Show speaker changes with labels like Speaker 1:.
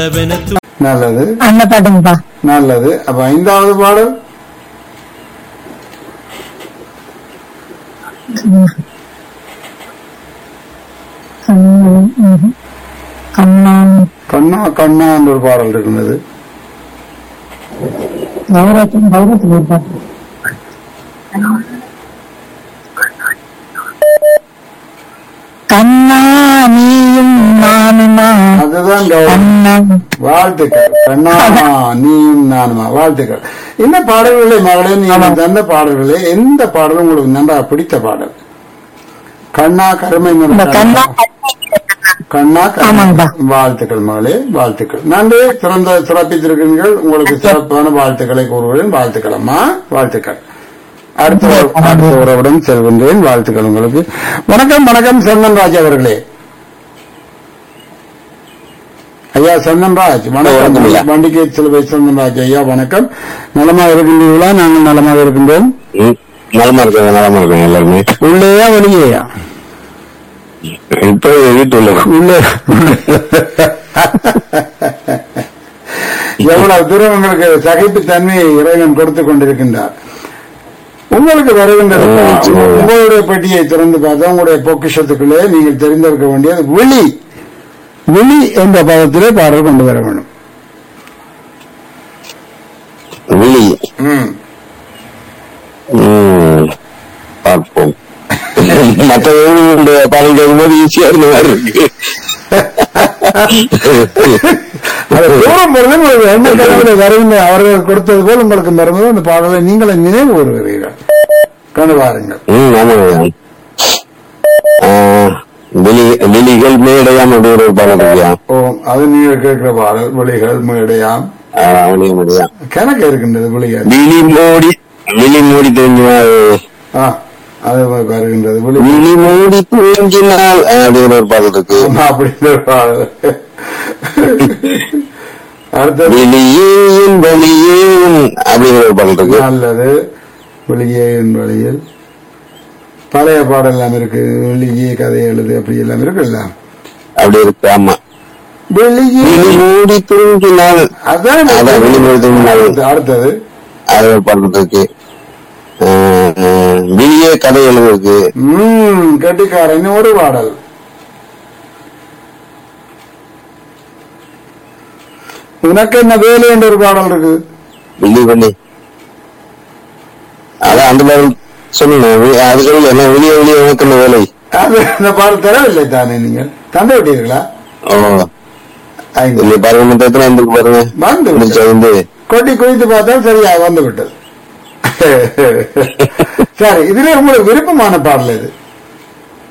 Speaker 1: நல்லது
Speaker 2: அந்த பாட்டுங்கப்பா
Speaker 1: நல்லது அப்ப ஐந்தாவது பாடல்
Speaker 2: கண்ணன் ம்ஹும். கண்ணன்
Speaker 1: கண்ணா கண்ணா என்ற ஒரு பாடல் இருக்கின்றது
Speaker 2: கௌரவத்தின் கௌரவத்தில் ஒரு பாட்டு கண்ணா நீயும் நானுமா
Speaker 1: அதுதான் கௌரவம்
Speaker 2: கண்ணன்
Speaker 1: வாழ்த்துக்கள் கண்ணா நீயும் நானுமா வாழ்த்துக்கள் இந்த பாடல்களை மகளே நீங்கள் தந்த பாடல்களே எந்த பாடலும் உங்களுக்கு நன்றாக பிடித்த பாடல் கண்ணா கருமை
Speaker 2: இந்த
Speaker 1: மலர்
Speaker 2: கண்ணா
Speaker 1: கண்ணா கருமை.
Speaker 2: ஆமாங்கப்பா.
Speaker 1: வாழ்த்துக்கள் மகளே வாழ்த்துக்கள் நன்றி சிறந்த சிறப்பித்திருக்கிறீர்கள் உங்களுக்கு சிறப்பான வாழ்த்துக்களை கூறுகிறேன் வாழ்த்துக்கள் அம்மா வாழ்த்துக்கள் அடுத்த ஒரு- அடுத்த உறவுடன் செல்கின்றேன் வாழ்த்துக்கள் உங்களுக்கு வணக்கம் வணக்கம் சந்தன்ராஜ் அவர்களே ஐயா சந்தன்ராஜ்
Speaker 3: வணக்கம்
Speaker 1: வணக்கம்
Speaker 3: ஐயா.
Speaker 1: வண்டிகை சிலுவை சந்தன்ராஜ் ஐயா வணக்கம் நலமாக இருக்கின்றீர்களா நாங்கள் நலமாக இருக்கின்றோம்
Speaker 3: ம், நலமா இருக்காங்க நலமா இருக்காங்க எல்லாருமே
Speaker 1: உள்ளேயா வெளியேயா
Speaker 3: இப்போ வீட்டுல
Speaker 1: உள்ளே எவ்வளவு தூரம் உங்களுக்கு சகிப்புத்தன்மையை இறைவன் கொடுத்துக் கொண்டிருக்கின்றார் உங்களுக்கு வருகின்ற
Speaker 3: ம், நிச்சயமா.
Speaker 1: உங்களுடைய பெட்டியை திறந்து பார்த்தா உங்களுடைய பொக்கிஷத்துக்குள்ளே நீங்கள் தெரிந்திருக்க வேண்டியது விழி விழி என்ற பதத்திலே பாடல் கொண்டு வர வேண்டும்
Speaker 3: விழி
Speaker 1: ம்.
Speaker 3: ம், பார்ப்போம் மற்ற பாடல் கேட்கும்போது ஈஸியா இருந்த மாதிரி இருக்கு
Speaker 1: அது தூரம் பொழுது உங்களுக்கு எந்த கடவுளை வருகின்ற அவர்கள் கொடுத்தது போல் உங்களுக்கு வரும்போது அந்த பாடலை நீங்களே நினைவு கூறுகிறீர்கள் கொண்டு வாருங்கள்
Speaker 3: ம் ஆமாங்க ஆ, விழி விழிகள் மேடையாம் அப்படி ஒரு பாடல் இருக்கியா
Speaker 1: ஓ அது நீங்கள் கேட்கிற பாடல் விழிகள் மேடையாம்
Speaker 3: அவனையும் முடியா
Speaker 1: கணக்கு இருக்கின்றது விழிகள்
Speaker 3: விழி மூடி விழி மூடி தெரிஞ்சுமா
Speaker 1: ஆ அது வருகின்றது விழி
Speaker 3: விழி மூடி தூங்கினால் அப்படின்னு ஒரு பாடல் இருக்கு
Speaker 1: ஆமா, அப்படின்ற ஒரு பாடல் அடுத்தது
Speaker 3: வெளியேன் வெளியேன் அப்படிங்கிற ஒரு பாடல் இருக்கு
Speaker 1: நல்லது வெளியே என் வழியில் பழைய பாடல் எல்லாம் இருக்கு வெளியே கதை எழுது அப்படி எல்லாம் இருக்குல்ல
Speaker 3: அப்படி இருக்கு ஆமா
Speaker 1: வெளியே
Speaker 3: விழி மூடி தூங்கினால்
Speaker 1: அதான்
Speaker 3: அதான் வெளி மூடி தூங்கினால்
Speaker 1: அடுத்தது
Speaker 3: அது ஒரு பாடல் இருக்கு அஹ், அஹ், வெளியே கதை எழுதுருக்கு
Speaker 1: ம் கெட்டிக்காரன் ஒரு பாடல் உனக்கு என்ன வேலை என்ற ஒரு பாடல் இருக்கு
Speaker 3: வெளி பண்ணி அதான் அந்த பாடல் சொல்லுங்க வெ- அது சொல்லல என்ன வெளியே வெளியே உனக்கு என்ன வேலை
Speaker 1: அது இந்த பாடல் தரவில்லை தானே நீங்கள் தந்து விட்டீர்களா
Speaker 3: ஓ
Speaker 1: ஐந்து
Speaker 3: வெளியே பாருங்க மொத்தம் எத்தனை வந்துருக்கு பாருங்க
Speaker 1: வந்து
Speaker 3: முடிச்சா
Speaker 1: விட்டது.
Speaker 3: வந்து
Speaker 1: கொட்டி குவித்து பார்த்தா சரியா வந்து விட்டது சரி இதுல உங்களுக்கு விருப்பமான பாடல் இது